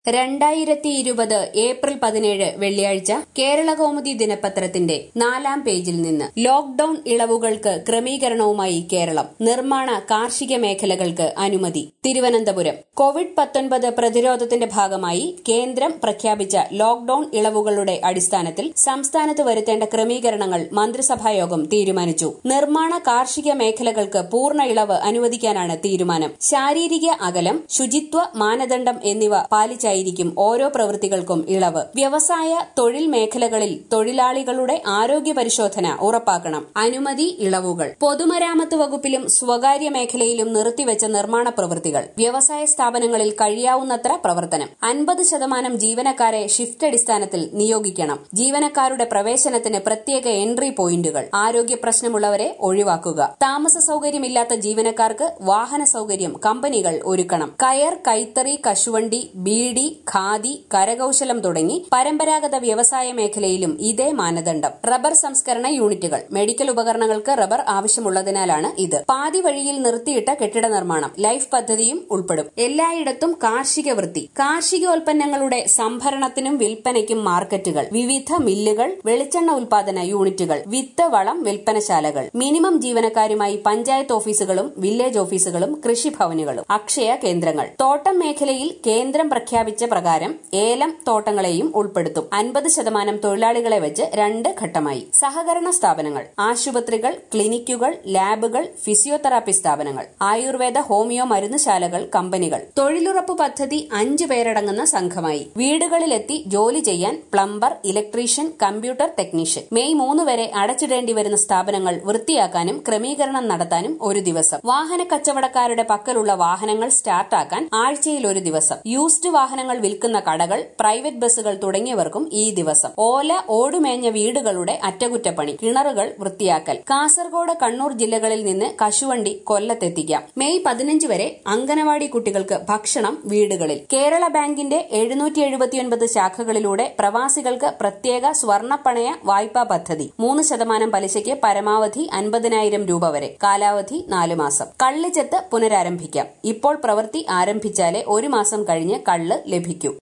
രണ്ടായിരത്തി ഇരുപത് ഏപ്രിൽ പതിനേഴ് വെള്ളിയാഴ്ച കേരളകൗമുദി ദിനപത്രത്തിന്റെ നാലാം പേജിൽ നിന്ന് ലോക്ഡൌൺ ഇളവുകൾക്ക് ക്രമീകരണവുമായി കേരളം നിർമ്മാണ കാർഷിക മേഖലകൾക്ക് അനുമതി തിരുവനന്തപുരം കോവിഡ് പത്തൊൻപത് പ്രതിരോധത്തിന്റെ ഭാഗമായി കേന്ദ്രം പ്രഖ്യാപിച്ച ലോക്ഡൌൺ ഇളവുകളുടെ അടിസ്ഥാനത്തിൽ സംസ്ഥാനത്ത് വരുത്തേണ്ട ക്രമീകരണങ്ങൾ മന്ത്രിസഭായോഗം തീരുമാനിച്ചു നിർമ്മാണ കാർഷിക മേഖലകൾക്ക് പൂർണ്ണ ഇളവ് അനുവദിക്കാനാണ് തീരുമാനം ശാരീരിക അകലം ശുചിത്വ മാനദണ്ഡം എന്നിവ പാലിച്ചായിരിക്കും ഓരോ പ്രവൃത്തികൾക്കും ഇളവ് വ്യവസായ തൊഴിൽ മേഖലകളിൽ തൊഴിലാളികളുടെ ആരോഗ്യ പരിശോധന ഉറപ്പാക്കണം അനുമതി ഇളവുകൾ പൊതുമരാമത്ത് വകുപ്പിലും സ്വകാര്യ മേഖലയിലും നിർത്തിവെച്ച നിർമ്മാണ പ്രവൃത്തികൾ വ്യവസായ സ്ഥാപനങ്ങളിൽ കഴിയാവുന്നത്ര പ്രവർത്തനം അൻപത് ശതമാനം ജീവനക്കാരെ ഷിഫ്റ്റ് അടിസ്ഥാനത്തിൽ നിയോഗിക്കണം ജീവനക്കാരുടെ പ്രവേശനത്തിന് പ്രത്യേക എൻട്രി പോയിന്റുകൾ ആരോഗ്യ പ്രശ്നമുള്ളവരെ ഒഴിവാക്കുക താമസ സൌകര്യമില്ലാത്ത ജീവനക്കാർക്ക് വാഹന സൌകര്യം കമ്പനികൾ ഒരുക്കണം കയർ കൈത്തറി കശുവണ്ടി ബീഡി ഖാദി കരകൌശലം തുടങ്ങി പരമ്പരാഗത വ്യവസായ മേഖലയിലും ഇതേ മാനദണ്ഡം റബ്ബർ സംസ്കരണ യൂണിറ്റുകൾ മെഡിക്കൽ ഉപകരണങ്ങൾക്ക് റബ്ബർ ആവശ്യമുള്ളതിനാലാണ് ഇത് പാതി വഴിയിൽ നിർത്തിയിട്ട കെട്ടിട നിർമ്മാണം ലൈഫ് പദ്ധതിയും ഉൾപ്പെടും എല്ലായിടത്തും കാർഷിക വൃത്തി കാർഷികോൽപ്പന്നങ്ങളുടെ സംഭരണത്തിനും വിൽപ്പനയ്ക്കും മാർക്കറ്റുകൾ വിവിധ മില്ലുകൾ വെളിച്ചെണ്ണ ഉൽപാദന യൂണിറ്റുകൾ വിത്ത് വളം വിൽപ്പനശാലകൾ മിനിമം ജീവനക്കാരുമായി പഞ്ചായത്ത് ഓഫീസുകളും വില്ലേജ് ഓഫീസുകളും കൃഷിഭവനുകളും അക്ഷയ കേന്ദ്രങ്ങൾ തോട്ടം മേഖലയിൽ കേന്ദ്രം പ്രഖ്യാപിച്ച പ്രകാരം ഏലം തോട്ടങ്ങളെയും ഉൾപ്പെടുത്തും അൻപത് ശതമാനം തൊഴിലാളികളെ വെച്ച് രണ്ട് ഘട്ടമായി സഹകരണ സ്ഥാപനങ്ങൾ ആശുപത്രികൾ ക്ലിനിക്കുകൾ ലാബുകൾ ഫിസിയോതെറാപ്പി സ്ഥാപനങ്ങൾ ആയുർവേദ ഹോമിയോ മരുന്നുശാലകൾ കമ്പനികൾ തൊഴിലുറപ്പ് പദ്ധതി അഞ്ചു പേരടങ്ങുന്ന സംഘമായി വീടുകളിലെത്തി ജോലി ചെയ്യാൻ plumber electrician computer technician May മൂന്ന് വരെ അടച്ചിടേണ്ടി വരുന്ന സ്ഥാപനങ്ങൾ വൃത്തിയാക്കാനും ക്രമീകരണം നടത്താനും ഒരു ദിവസം വാഹന കച്ചവടക്കാരുടെ പക്കലുള്ള വാഹനങ്ങൾ സ്റ്റാർട്ടാക്കാൻ ആഴ്ചയിൽ ഒരു ദിവസം യൂസ്ഡ് വാഹനങ്ങൾ വിൽക്കുന്ന കടകൾ പ്രൈവറ്റ് ബസ്സുകൾ തുടങ്ങിയവർക്കും ഈ ദിവസം ഓല ഓടുമേഞ്ഞ വീടുകളുടെ അറ്റകുറ്റപ്പണി കിണറുകൾ വൃത്തിയാക്കൽ കാസർഗോഡ് കണ്ണൂർ ജില്ലകളിൽ നിന്ന് കശുവണ്ടി കൊല്ലത്തെത്തിക്കാം മെയ് പതിനഞ്ച് വരെ അങ്കനവാടി കുട്ടികൾക്ക് ഭക്ഷണം വീടുകളിൽ കേരള ബാങ്കിന്റെ എഴുന്നൂറ്റി എഴുപത്തിയൊൻപത് ശാഖകളിലൂടെ പ്രവാസികൾക്ക് പ്രത്യേക സ്വർണ്ണപ്പണയ വായ്പാ പദ്ധതി മൂന്ന് ശതമാനം പലിശയ്ക്ക് പരമാവധി അൻപതിനായിരം രൂപ വരെ കാലാവധി നാല് മാസം കള്ളിച്ചെത്ത് പുനരാരംഭിക്കാം ഇപ്പോൾ പ്രവൃത്തി ആരംഭിച്ചാലേ ഒരു മാസം കഴിഞ്ഞ് കള്ള് ലഭിക്കൂ